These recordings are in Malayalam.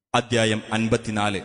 അദ്ധ്യായം അൻപത്തിനാല്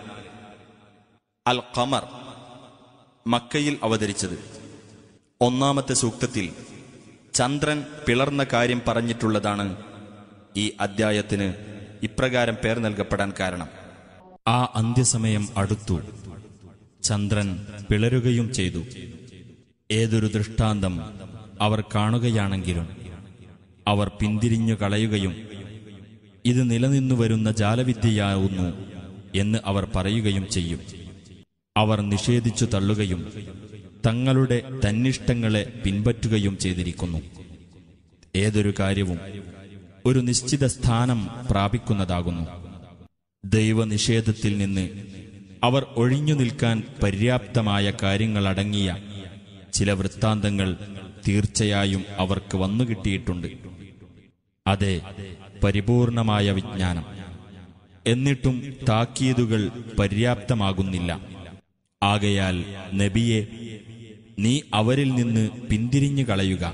അൽ ഖമർ മക്കയിൽ അവതരിച്ചത് ഒന്നാമത്തെ സൂക്തത്തിൽ ചന്ദ്രൻ പിളർന്ന കാര്യം പറഞ്ഞിട്ടുള്ളതാണ് ഈ അദ്ധ്യായത്തിന് ഇപ്രകാരം പേർ നൽകപ്പെടാൻ കാരണം ആ അന്ത്യസമയം അടുത്തു ചന്ദ്രൻ പിളരുകയും ചെയ്തു ഏതൊരു ദൃഷ്ടാന്തം അവർ കാണുകയാണെങ്കിലും അവർ പിന്തിരിഞ്ഞു കളയുകയും ഇത് നിലനിന്നു വരുന്ന ജാലവിദ്യയാവുന്നു എന്ന് അവർ പറയുകയും ചെയ്യും അവർ നിഷേധിച്ചു തള്ളുകയും തങ്ങളുടെ തന്നിഷ്ടങ്ങളെ പിൻപറ്റുകയും ചെയ്തിരിക്കുന്നു ഏതൊരു കാര്യവും ഒരു നിശ്ചിത സ്ഥാനം പ്രാപിക്കുന്നതാകുന്നു ദൈവനിഷേധത്തിൽ നിന്ന് അവർ ഒഴിഞ്ഞു നിൽക്കാൻ പര്യാപ്തമായ കാര്യങ്ങളടങ്ങിയ ചില വൃത്താന്തങ്ങൾ തീർച്ചയായും അവർക്ക് വന്നുകിട്ടിയിട്ടുണ്ട് അതെ പരിപൂർണമായ വിജ്ഞാനം എന്നിട്ടും താക്കീതുകൾ പര്യാപ്തമാകുന്നില്ല ആകയാൽ നബിയെ നീ അവരിൽ നിന്ന് പിന്തിരിഞ്ഞു കളയുക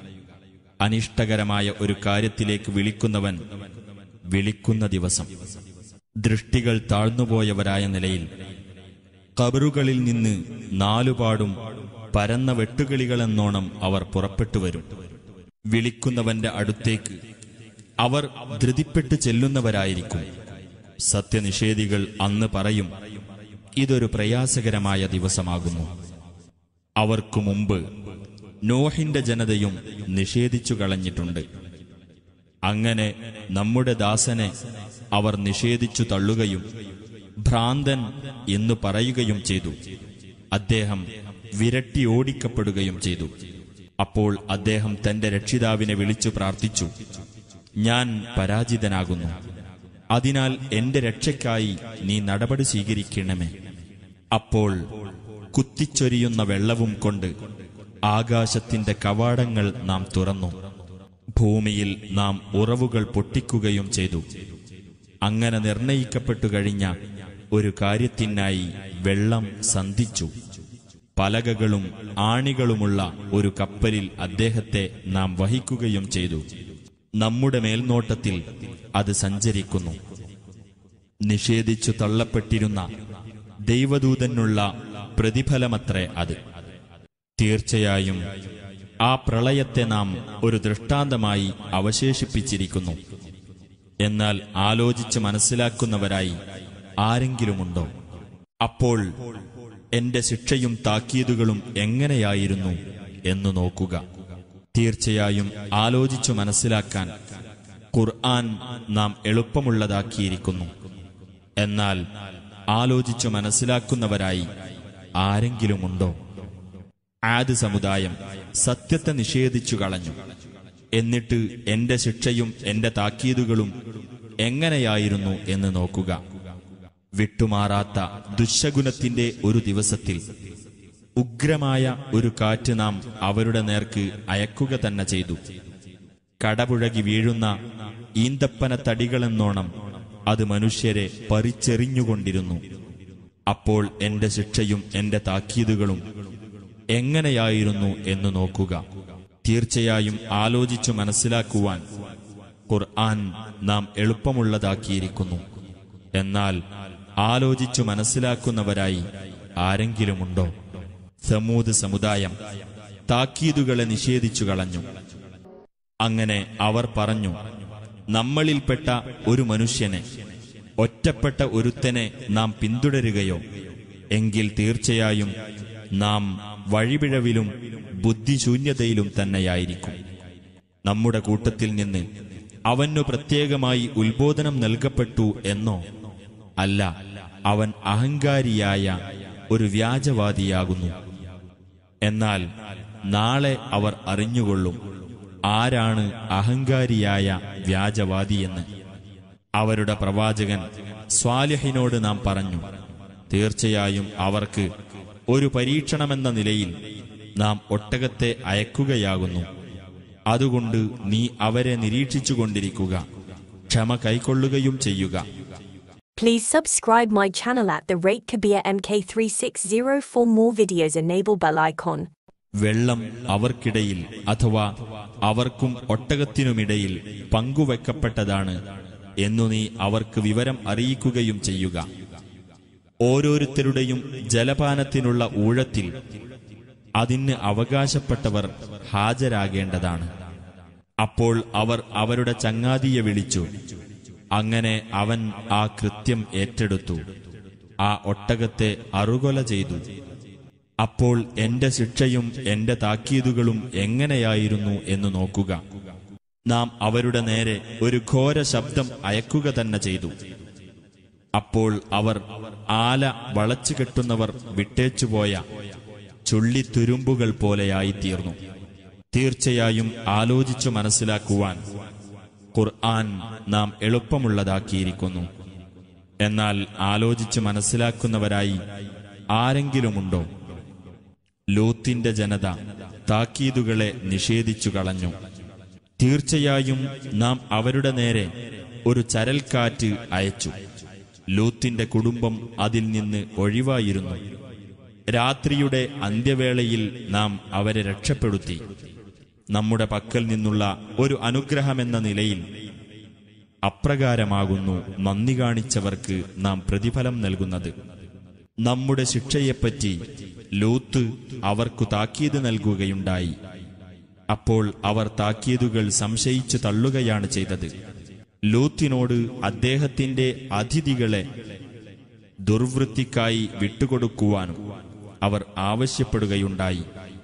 അനിഷ്ടകരമായ ഒരു കാര്യത്തിലേക്ക് വിളിക്കുന്നവൻ വിളിക്കുന്ന ദിവസം ദൃഷ്ടികൾ താഴ്ന്നുപോയവരായ നിലയിൽ കബറുകളിൽ നിന്ന് നാലുപാടും പരന്ന വെട്ടുകിളികളെന്നോണം അവർ പുറപ്പെട്ടുവരും വിളിക്കുന്നവന്റെ അടുത്തേക്ക് അവർ ധൃതിപ്പെട്ട് ചെല്ലുന്നവരായിരിക്കും സത്യനിഷേധികൾ അന്ന് പറയും ഇതൊരു പ്രയാസകരമായ ദിവസമാകുന്നു അവർക്കു മുമ്പ് നോഹിന്റെ ജനതയും നിഷേധിച്ചു കളഞ്ഞിട്ടുണ്ട് അങ്ങനെ നമ്മുടെ ദാസനെ അവർ നിഷേധിച്ചു തള്ളുകയും ഭ്രാന്തൻ എന്നു പറയുകയും ചെയ്തു അദ്ദേഹം വിരട്ടി ഓടിക്കപ്പെടുകയും ചെയ്തു അപ്പോൾ അദ്ദേഹം തന്റെ രക്ഷിതാവിനെ വിളിച്ചു പ്രാർത്ഥിച്ചു ഞാൻ പരാജിതനാകുന്നു അതിനാൽ എന്റെ രക്ഷയ്ക്കായി നീ നടപടി സ്വീകരിക്കണമേ അപ്പോൾ കുത്തിച്ചൊരിയുന്ന വെള്ളവും കൊണ്ട് ആകാശത്തിന്റെ കവാടങ്ങൾ നാം തുറന്നു ഭൂമിയിൽ നാം ഉറവുകൾ പൊട്ടിക്കുകയും ചെയ്തു അങ്ങനെ നിർണയിക്കപ്പെട്ടു കഴിഞ്ഞ ഒരു കാര്യത്തിനായി വെള്ളം സന്ധിച്ചു പലകകളും ആണികളുമുള്ള ഒരു കപ്പലിൽ അദ്ദേഹത്തെ നാം വഹിക്കുകയും ചെയ്തു നമ്മുടെ മേൽനോട്ടത്തിൽ അത് സഞ്ചരിക്കുന്നു നിഷേധിച്ചു തള്ളപ്പെട്ടിരുന്ന ദൈവദൂതനുള്ള പ്രതിഫലമത്രേ അത് തീർച്ചയായും ആ പ്രളയത്തെ നാം ഒരു ദൃഷ്ടാന്തമായി അവശേഷിപ്പിച്ചിരിക്കുന്നു എന്നാൽ ആലോചിച്ച് മനസ്സിലാക്കുന്നവരായി ആരെങ്കിലുമുണ്ടോ അപ്പോൾ എന്റെ ശിക്ഷയും താക്കീതുകളും എങ്ങനെയായിരുന്നു എന്നു നോക്കുക തീർച്ചയായും ആലോചിച്ചു മനസ്സിലാക്കാൻ ഖുർആൻ നാം എളുപ്പമുള്ളതാക്കിയിരിക്കുന്നു എന്നാൽ ആലോചിച്ചു മനസ്സിലാക്കുന്നവരായി ആരെങ്കിലുമുണ്ടോ ആദ് സമുദായം സത്യത്തെ നിഷേധിച്ചു കളഞ്ഞു എന്നിട്ട് എന്റെ ശിക്ഷയും എന്റെ താക്കീതുകളും എങ്ങനെയായിരുന്നു എന്ന് നോക്കുക വിട്ടുമാറാത്ത ദുശഗുണത്തിന്റെ ഒരു ദിവസത്തിൽ ഉഗ്രമായ ഒരു കാറ്റ് നാം അവരുടെ നേർക്ക് അയക്കുക തന്നെ ചെയ്തു കടപുഴകി വീഴുന്ന ഈന്തപ്പന തടികളെന്നോണം അത് മനുഷ്യരെ പറിച്ചെറിഞ്ഞുകൊണ്ടിരുന്നു അപ്പോൾ എന്റെ ശിക്ഷയും എന്റെ താക്കീതുകളും എങ്ങനെയായിരുന്നു എന്ന് നോക്കുക തീർച്ചയായും ആലോചിച്ചു മനസ്സിലാക്കുവാൻ ഖുർആൻ നാം എളുപ്പമുള്ളതാക്കിയിരിക്കുന്നു എന്നാൽ ആലോചിച്ചു മനസ്സിലാക്കുന്നവരായി ആരെങ്കിലുമുണ്ടോ സമൂത് സമുദായം താക്കീതുകളെ നിഷേധിച്ചു കളഞ്ഞു അങ്ങനെ അവർ പറഞ്ഞു നമ്മളിൽപ്പെട്ട ഒരു മനുഷ്യനെ ഒറ്റപ്പെട്ട ഒരുത്തനെ നാം പിന്തുടരുകയോ എങ്കിൽ തീർച്ചയായും നാം വഴിപിഴവിലും ബുദ്ധിശൂന്യതയിലും തന്നെയായിരിക്കും നമ്മുടെ കൂട്ടത്തിൽ നിന്ന് അവനു പ്രത്യേകമായി ഉത്ബോധനം നൽകപ്പെട്ടു എന്നോ അല്ല അവൻ അഹങ്കാരിയായ ഒരു വ്യാജവാദിയാകുന്നു എന്നാൽ നാളെ അവർ അറിഞ്ഞുകൊള്ളും ആരാണ് അഹങ്കാരിയായ വ്യാജവാദിയെന്ന് അവരുടെ പ്രവാചകൻ സ്വാലിഹിനോട് നാം പറഞ്ഞു തീർച്ചയായും അവർക്ക് ഒരു പരീക്ഷണമെന്ന നിലയിൽ നാം ഒട്ടകത്തെ അയക്കുകയാകുന്നു അതുകൊണ്ട് നീ അവരെ നിരീക്ഷിച്ചുകൊണ്ടിരിക്കുക ക്ഷമ കൈക്കൊള്ളുകയും ചെയ്യുക Please subscribe my channel at the rate Kabir MK360 for more videos. Enable bell icon. വെള്ളം അവർക്കിടയിൽ അഥവാ അവർക്കും ഒട്ടകത്തിനുമിടയിൽ പങ്കുവെക്കപ്പെട്ടതാണ് എന്നു നീ അവർക്ക് വിവരം അറിയിക്കുകയും ചെയ്യുക ഓരോരുത്തരുടെയും ജലപാനത്തിനുള്ള ഊഴത്തിൽ അതിന് അവകാശപ്പെട്ടവർ ഹാജരാകേണ്ടതാണ് അപ്പോൾ അവർ അവരുടെ ചങ്ങാതിയെ വിളിച്ചു അങ്ങനെ അവൻ ആ കൃത്യം ഏറ്റെടുത്തു ആ ഒട്ടകത്തെ അറുകൊല ചെയ്തു അപ്പോൾ എന്റെ ശിക്ഷയും എന്റെ താക്കീതുകളും എങ്ങനെയായിരുന്നു എന്ന് നോക്കുക നാം അവരുടെ നേരെ ഒരു ഘോര ശബ്ദം അയക്കുക തന്നെ ചെയ്തു അപ്പോൾ അവർ ആല വളച്ചു കെട്ടുന്നവർ വിട്ടേച്ചുപോയ ചുള്ളിത്തുരുമ്പുകൾ പോലെയായിത്തീർന്നു തീർച്ചയായും ആലോചിച്ചു മനസ്സിലാക്കുവാൻ ഖുർആൻ നാം എളുപ്പമുള്ളതാക്കിയിരിക്കുന്നു എന്നാൽ ആലോചിച്ചു മനസ്സിലാക്കുന്നവരായി ആരെങ്കിലുമുണ്ടോ ലൂത്തിന്റെ ജനത താക്കീതുകളെ നിഷേധിച്ചു കളഞ്ഞു തീർച്ചയായും നാം അവരുടെ നേരെ ഒരു ചരൽക്കാറ്റ് അയച്ചു ലൂത്തിന്റെ കുടുംബം അതിൽ നിന്ന് ഒഴിവായിരുന്നു രാത്രിയുടെ അന്ത്യവേളയിൽ നാം അവരെ രക്ഷപ്പെടുത്തി നമ്മുടെ പക്കൽ നിന്നുള്ള ഒരു അനുഗ്രഹമെന്ന നിലയിൽ അപ്രകാരമാകുന്നു നന്ദി കാണിച്ചവർക്ക് നാം പ്രതിഫലം നൽകുന്നത് നമ്മുടെ ശിക്ഷയെപ്പറ്റി ലൂത്ത് അവർക്കു താക്കീത് നൽകുകയുണ്ടായി അപ്പോൾ അവർ താക്കീതുകൾ സംശയിച്ചു തള്ളുകയാണ് ചെയ്തത് ലൂത്തിനോട് അദ്ദേഹത്തിന്റെ അതിഥികളെ ദുർവൃത്തിക്കായി വിട്ടുകൊടുക്കുവാനും അവർ ആവശ്യപ്പെടുകയുണ്ടായി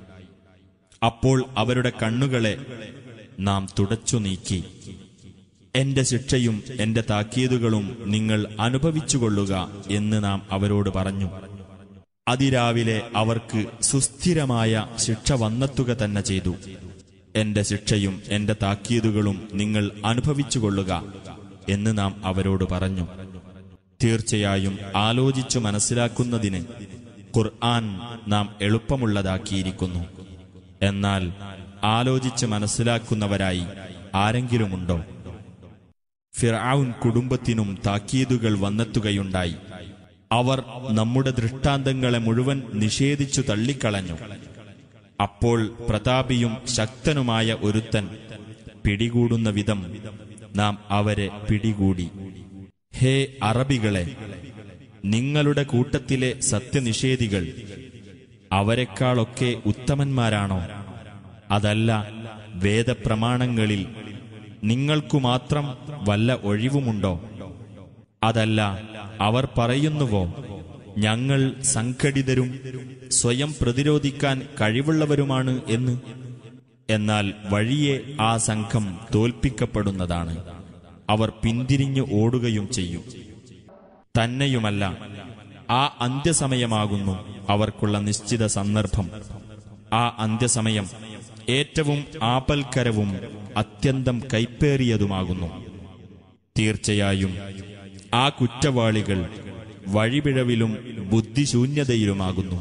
അപ്പോൾ അവരുടെ കണ്ണുകളെ നാം തുടച്ചു നീക്കി എന്റെ ശിക്ഷയും എന്റെ താക്കീതുകളും നിങ്ങൾ അനുഭവിച്ചുകൊള്ളുക എന്ന് നാം അവരോട് പറഞ്ഞു അതിരാവിലെ അവർക്ക് സുസ്ഥിരമായ ശിക്ഷ വന്നെത്തുക തന്നെ ചെയ്തു എന്റെ ശിക്ഷയും എന്റെ താക്കീതുകളും നിങ്ങൾ അനുഭവിച്ചുകൊള്ളുക എന്ന് നാം അവരോട് പറഞ്ഞു തീർച്ചയായും ആലോചിച്ചു മനസ്സിലാക്കുന്നതിന് ഖുർആൻ നാം എളുപ്പമുള്ളതാക്കിയിരിക്കുന്നു എന്നാൽ ആലോചിച്ച് മനസ്സിലാക്കുന്നവരായി ആരെങ്കിലുമുണ്ടോ ഫിർഔൻ കുടുംബത്തിനും താക്കീതുകൾ വന്നെത്തുകയുണ്ടായി അവർ നമ്മുടെ ദൃഷ്ടാന്തങ്ങളെ മുഴുവൻ നിഷേധിച്ചു തള്ളിക്കളഞ്ഞു അപ്പോൾ പ്രതാപിയും ശക്തനുമായ ഒരുത്തൻ പിടികൂടുന്ന വിധം നാം അവരെ പിടികൂടി ഹേ അറബികളെ നിങ്ങളുടെ കൂട്ടത്തിലെ സത്യനിഷേധികൾ അവരെക്കാളൊക്കെ ഉത്തമന്മാരാണോ അതല്ല വേദപ്രമാണങ്ങളിൽ നിങ്ങൾക്കു മാത്രം വല്ല ഒഴിവുമുണ്ടോ അതല്ല അവർ പറയുന്നുവോ ഞങ്ങൾ സംഘടിതരും സ്വയം പ്രതിരോധിക്കാൻ കഴിവുള്ളവരുമാണ് എന്ന് എന്നാൽ വഴിയെ ആ സംഘം തോൽപ്പിക്കപ്പെടുന്നതാണ് അവർ പിന്തിരിഞ്ഞു ഓടുകയും ചെയ്യും തന്നെയുമല്ല ആ അന്ത്യസമയമാകുന്നു അവർക്കുള്ള നിശ്ചിത സന്ദർഭം ആ അന്ത്യസമയം ഏറ്റവും ആപൽക്കരവും അത്യന്തം കൈപ്പേറിയതുമാകുന്നു തീർച്ചയായും ആ കുറ്റവാളികൾ വഴിപിഴവിലും ബുദ്ധിശൂന്യതയിലുമാകുന്നു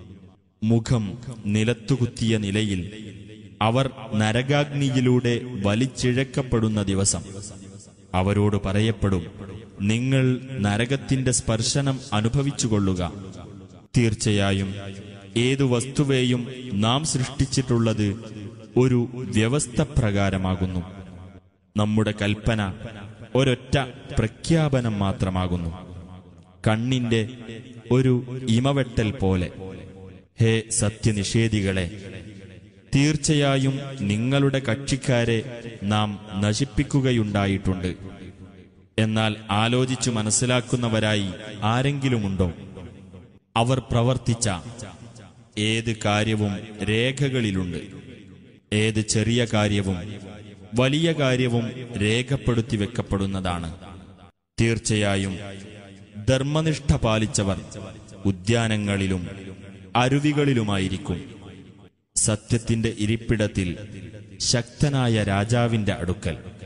മുഖം നിലത്തുകുത്തിയ നിലയിൽ അവർ നരകാഗ്നിയിലൂടെ വലിച്ചിഴക്കപ്പെടുന്ന ദിവസം അവരോട് പറയപ്പെടും നിങ്ങൾ നരകത്തിന്റെ സ്പർശനം അനുഭവിച്ചുകൊള്ളുക തീർച്ചയായും ഏതു വസ്തുവേയും നാം സൃഷ്ടിച്ചിട്ടുള്ളത് ഒരു വ്യവസ്ഥ പ്രകാരമാകുന്നു നമ്മുടെ കൽപ്പന ഒരൊറ്റ പ്രഖ്യാപനം മാത്രമാകുന്നു കണ്ണിന്റെ ഒരു ഇമവെട്ടൽ പോലെ ഹേ സത്യനിഷേധികളെ തീർച്ചയായും നിങ്ങളുടെ കക്ഷിക്കാരെ നാം നശിപ്പിക്കുകയുണ്ടായിട്ടുണ്ട് എന്നാൽ ആലോചിച്ചു മനസ്സിലാക്കുന്നവരായി ആരെങ്കിലുമുണ്ടോ അവർ പ്രവർത്തിച്ച ഏത് കാര്യവും രേഖകളിലുണ്ട് ഏത് ചെറിയ കാര്യവും വലിയ കാര്യവും രേഖപ്പെടുത്തി വെക്കപ്പെടുന്നതാണ് തീർച്ചയായും ധർമ്മനിഷ്ഠ പാലിച്ചവർ ഉദ്യാനങ്ങളിലും അരുവികളിലുമായിരിക്കും സത്യത്തിന്റെ ഇരിപ്പിടത്തിൽ ശക്തനായ രാജാവിന്റെ അടുക്കൽ